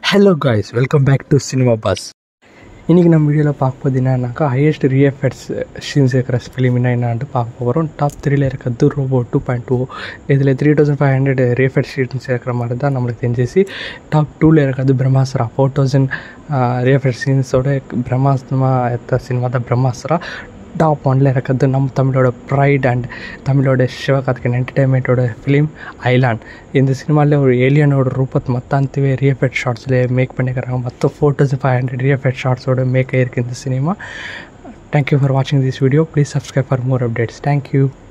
hello guys welcome back to cinema boss இன்றைக்கி நம்ம வீடியோவில் பார்க்க போது என்னன்னாக்கா ஹையஸ்ட் ரீஎஃபெக்ட்ஸ் சீன்ஸ் இருக்கிற ஃபிலிம் என்ன என்னான்ட்டு பார்க்க போகிறோம் டாப் த்ரீல இருக்கிறது ரோபோ டூ பாயிண்ட் டூ இதில் த்ரீ தௌசண்ட் ஃபைவ் ஹண்ட்ரட் ரீஎஃபெக்ட் சீன்ஸ் இருக்கிற மாதிரி தான் நம்மளுக்கு தெரிஞ்சிச்சு டாப் டூவில் இருக்கிறது பிரம்மாஸ்ரா ஃபோர் தௌசண்ட் ரீஎஃபெக்ட் சீன்ஸோட பிரம்மாஸ்தமாக எடுத்த சினிமா தான் பிரம்மாஸ்ரா டாப் ஒனில் இருக்கிறது நம்ம தமிழோட ப்ரைட் அண்ட் தமிழோட சிவகார்த்திகன் என்டர்டைன்மெண்ட்டோட ஃபிலிம் ஐலாண்ட் இந்த சினிமாவில் ஒரு ஏலியனோட ரூபத் மொத்தாந்தவே ரியஃபெக்ட் ஷார்ட்ஸில் மேக் பண்ணிக்கிறாங்க மொத்தம் ஃபோர் தௌசண்ட் ஃபைவ் ஹண்ட்ரட் ரியஃபெக்ட் ஷார்ட்ஸோட மேக் ஆகிருக்கு இந்த சினிமா தேங்க்யூ ஃபார் வாட்சிங் this video please subscribe for more updates thank you